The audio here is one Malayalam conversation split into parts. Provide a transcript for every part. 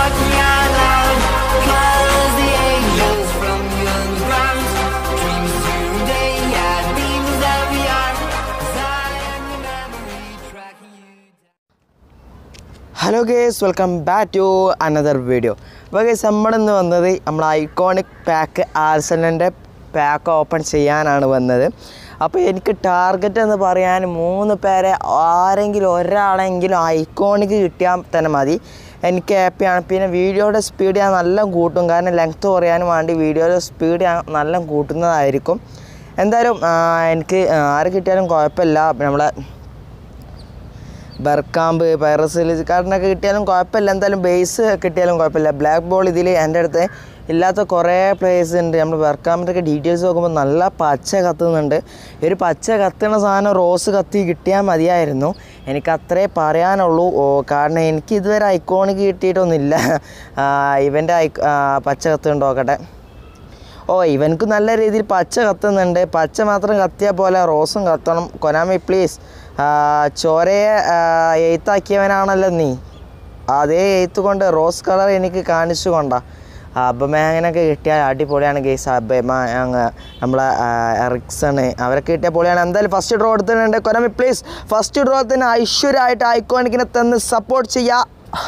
walking out loud. Cause the angels from young ground. Dreams today, yeah, demons that we are. 'Cause I am your memory tracking you down. Hello guys welcome back to another video അപ്പോൾ ഗേസ് നമ്മളിന്ന് വന്നത് നമ്മൾ ഐക്കോണിക് പാക്ക് ആർസനലിൻ്റെ പാക്ക് ഓപ്പൺ ചെയ്യാനാണ് വന്നത് അപ്പോൾ എനിക്ക് ടാർഗറ്റ് എന്ന് പറയാൻ മൂന്ന് പേരെ ആരെങ്കിലും ഒരാളെങ്കിലും ഐക്കോണിക് കിട്ടിയാൽ തന്നെ മതി എനിക്ക് ഹാപ്പിയാണ് പിന്നെ വീഡിയോയുടെ സ്പീഡ് ഞാൻ നല്ല കൂട്ടും കാരണം ലെങ്ത്ത് കുറയാനും വേണ്ടി വീഡിയോയുടെ സ്പീഡ് ഞാൻ നല്ല കൂട്ടുന്നതായിരിക്കും എന്തായാലും ആ, എനിക്ക് ആര് കിട്ടിയാലും കുഴപ്പമില്ല നമ്മളെ ബർക്കാമ്പ് പൈറസിൽ കാർഡിനൊക്കെ കിട്ടിയാലും കുഴപ്പമില്ല എന്തായാലും ബേസ് കിട്ടിയാലും കുഴപ്പമില്ല ബ്ലാക്ക് ബോൾ ഇതിൽ എൻ്റെ അടുത്ത് ഇല്ലാത്ത കുറേ പ്ലേയേഴ്സ് ഉണ്ട് നമ്മൾ ബർക്കാമ്പിൻ്റെ ഒക്കെ ഡീറ്റെയിൽസ് നോക്കുമ്പോൾ നല്ല പച്ച കത്തുന്നുണ്ട് ഈ ഒരു പച്ച കത്തുന്ന സാധനം റോസ് കത്തി കിട്ടിയാൽ മതിയായിരുന്നു എനിക്ക് അത്രേ പറയാനുള്ളൂ ഓ കാരണം എനിക്ക് ഇതുവരെ ഐക്കോണിക്ക് കിട്ടിയിട്ടൊന്നുമില്ല ആ, ഇവൻ്റെ ഐ ആ, പച്ച കത്തുണ്ടോ നോക്കട്ടെ ഓ ഇവനക്ക് നല്ല രീതിയിൽ പച്ച കത്തുന്നുണ്ട് പച്ച മാത്രം കത്തിയാൽ പോലെ റോസും കത്തണം കൊനാമി പ്ലീസ് ചോരയെ ആ, എഴുത്താക്കിയവനാണല്ലോ നീ അതേ എഴുത്ത് കൊണ്ട് റോസ് കളർ എനിക്ക് കാണിച്ചു കൊണ്ടാ അബമേങ്ങനൊക്കെ കിട്ടിയാൽ അടിപൊളിയാണ് ഗെയ്സ് അബമാങ് നമ്മളെ എറിക്സണ് അവരൊക്കെ കിട്ടിയ പൊളിയാണ് എന്തായാലും ഫസ്റ്റ് ഡ്രോ എടുത്തിട്ടുണ്ട് കൊനാമി പ്ലീസ് ഫസ്റ്റ് ഡ്രോ തന്നെ ഐശ്വര്യമായിട്ട് ഐക്കോണിക്കിനെ തന്ന് സപ്പോർട്ട് ചെയ്യുക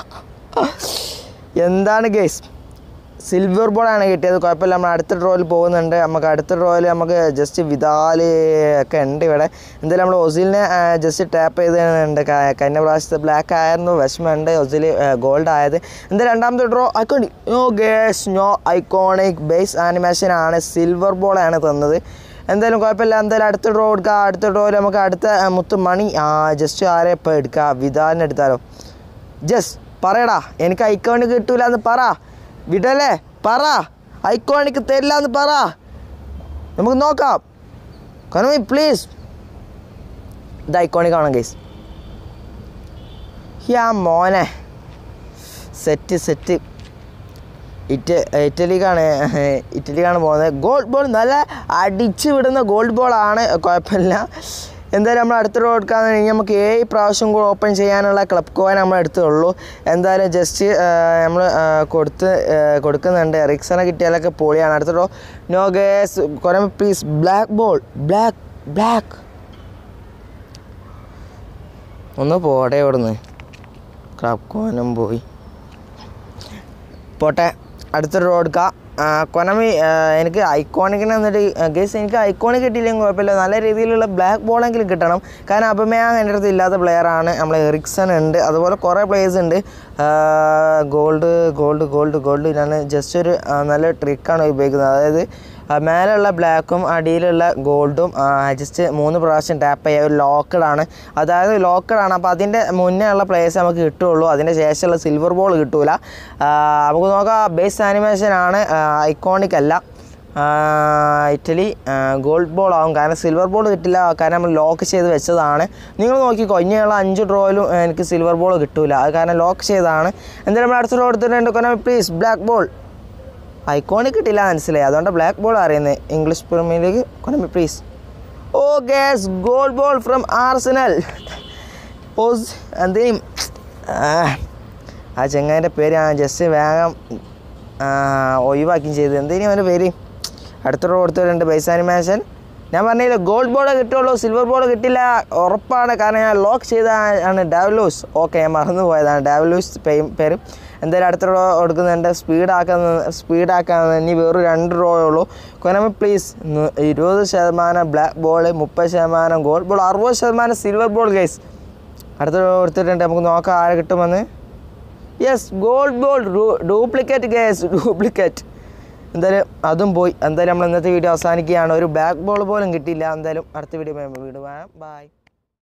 എന്താണ് ഗെയ്സ് സിൽവർ ബോളാണ് കിട്ടിയത് കുഴപ്പമില്ല നമ്മൾ അടുത്ത ഡ്രോയിൽ പോകുന്നുണ്ട് നമുക്ക് അടുത്ത ഡ്രോയിൽ നമുക്ക് ജസ്റ്റ് വിതാല് ഒക്കെ ഉണ്ട് ഇവിടെ എന്തായാലും നമ്മൾ ഒസിലിനെ ജസ്റ്റ് ടാപ്പ് ചെയ്തിട്ടുണ്ട് ക- കഴിഞ്ഞ പ്രാവശ്യത്തെ ബ്ലാക്ക് ആയിരുന്നു വിഷമമുണ്ട് ഒസിൽ ഗോൾഡ് ആയത് എന്തായാലും രണ്ടാമത്തെ draw iconic no guys no iconic base animation ആണ് സിൽവർ ബോളാണ് തന്നത് എന്തായാലും കുഴപ്പമില്ല എന്തായാലും അടുത്ത ഡ്രോ എടുക്കുക അടുത്ത ഡ്രോയിൽ നമുക്ക് അടുത്ത ആ, മുത്ത് മണി ആ ജസ്റ്റ് ആരെ ഇപ്പോൾ എടുക്കുക വിതാലിനെ എടുത്താലോ ജസ് പറയടാ എനിക്ക് ഐക്കോണിക് കിട്ടൂല എന്ന് പറ വിടല്ലേ പറ ഐക്കോണിക് തരില്ല എന്ന് പറ നമുക്ക് നോക്കാം കനമി പ്ലീസ് ഇത് ഐക്കോണിക് ആണ് ഗൈസ് യാ മോനെ സെറ്റ് സെറ്റ് ഇറ്റ ഇറ്റലിക്കാണ് ഇറ്റലിക്കാണ് പോകുന്നത് ഗോൾഡ് ബോൾ നല്ല അടിച്ച് വിടുന്ന ഗോൾഡ് ബോളാണ് കുഴപ്പമില്ല എന്തായാലും നമ്മൾ അടുത്ത റോ എടുക്കാന്ന് കഴിഞ്ഞാൽ നമുക്ക് ഏഴ് പ്രാവശ്യം കൂടെ ഓപ്പൺ ചെയ്യാനുള്ള ക്ലബ് കോയിൻ നമ്മൾ എടുത്തുള്ളൂ എന്തായാലും ജസ്റ്റ് നമ്മൾ കൊടുത്ത് ആ, കൊടുക്കുന്നുണ്ട് റിക്സനെ കിട്ടിയാലൊക്കെ പൊളിയാണ് അടുത്ത റോ നോ ഗേസ് കുറേ please black ball black black ഒന്ന് പോടെ ഇവിടുന്ന് ക്ലബ് കോയിനും പോയി പോട്ടെ അടുത്തൊരു റോഡ് എടുക്കാം കൊനമി ആ, എനിക്ക് ഐക്കോണിക്കിന് എന്നിട്ട് ഗേസ് എനിക്ക് ഐക്കോണിക് കിട്ടിയില്ലെങ്കിൽ കുഴപ്പമില്ല നല്ല രീതിയിലുള്ള ബ്ലാക്ക് ബോളെങ്കിലും കിട്ടണം കാരണം അപമയാങ് എൻ്റെ അടുത്ത് ഇല്ലാത്ത പ്ലെയറാണ് നമ്മൾ എറിക്സൺ ഉണ്ട് അതുപോലെ കുറേ പ്ലേയേഴ്സ് ഉണ്ട് ഗോൾഡ് ഗോൾഡ് ഗോൾഡ് ഗോൾഡ് ഞാൻ ജസ്റ്റ് ഒരു ആ, നല്ല ട്രിക്കാണ് ഉപയോഗിക്കുന്നത് അതായത് ആ, മേലുള്ള ബ്ലാക്കും അടിയിലുള്ള ഗോൾഡും ജസ്റ്റ് മൂന്ന് പ്രാവശ്യം ടാപ്പ് ചെയ്യുക ഒരു ലോക്കഡാണ് അതായത് ലോക്കഡാണ് അപ്പോൾ അതിൻ്റെ മുന്നേ ഉള്ള പ്ലേയേഴ്സ് നമുക്ക് കിട്ടുള്ളൂ അതിൻ്റെ ശേഷമുള്ള സിൽവർ ബോൾ കിട്ടൂല ആ, നമുക്ക് നോക്കാം ബേസ് ആനിമേഷൻ ആണ് ഐക്കോണിക് അല്ല ആ, ഇറ്റലി ഗോൾഡ് ബോൾ ആവും കാരണം സിൽവർ ബോൾ കിട്ടില്ല കാരണം നമ്മൾ ലോക്ക് ചെയ്ത് വെച്ചതാണ് നിങ്ങൾ നോക്കിക്കോ ഇനിയുള്ള അഞ്ച് ഡ്രോയിലും എനിക്ക് സിൽവർ ബോൾ കിട്ടൂല അത് കാരണം ലോക്ക് ചെയ്തതാണ് എന്തായാലും നമ്മൾ അടുത്ത ഡ്രോ എടുത്തിട്ടുണ്ട് Konami please black ball iconic കിട്ടില്ല മനസ്സിലായി അതുകൊണ്ട് ബ്ലാക്ക് ബോൾ അറിയുന്നത് English Premier League Konami please oh guys gold ball from Arsenal ഓസ് എന്തേലും ആ ചെങ്ങാൻ്റെ പേര് ഞാൻ ജസ്റ്റ് വേഗം ആ, ഒഴിവാക്കുകയും ചെയ്തു എന്തേലും അവൻ്റെ പേര് അടുത്ത റോ കൊടുത്തിട്ടുണ്ട് ബേസ് ആനിമേഷൻ ഞാൻ പറഞ്ഞില്ല ഗോൾഡ് ബോൾ കിട്ടുള്ളൂ സിൽവർ ബോൾ കിട്ടില്ല ഉറപ്പാണ് കാരണം ഞാൻ ലോക്ക് ചെയ്ത ആണ് ഡാവലൂസ് ഓക്കെ ഞാൻ മറന്നു പോയതാണ് ഡാവലൂസ് പേരും പേര് എന്തായാലും അടുത്ത റോ കൊടുക്കുന്നുണ്ട് സ്പീഡാക്കുന്ന സ്പീഡാക്കാൻ ഇനി വെറും രണ്ട് റോ ഉള്ളൂ കൊനമി പ്ലീസ് ഇരുപത് ശതമാനം ബ്ലാക്ക് ബോൾ മുപ്പത് ശതമാനം ഗോൾഡ് ബോൾ അറുപത് ശതമാനം സിൽവർ ബോൾ ഗൈസ് അടുത്ത റോ കൊടുത്തിട്ടുണ്ട് നമുക്ക് നോക്കാം ആരെ കിട്ടുമെന്ന് yes gold ball duplicate guys duplicate എന്തായാലും അതും പോയി എന്തായാലും നമ്മൾ ഇന്നത്തെ വീഡിയോ അവസാനിക്കുകയാണ് ഒരു ബാക്ക് ബോൾ പോലും കിട്ടിയില്ല എന്തായാലും അടുത്ത വീഡിയോ വീട് ബൈ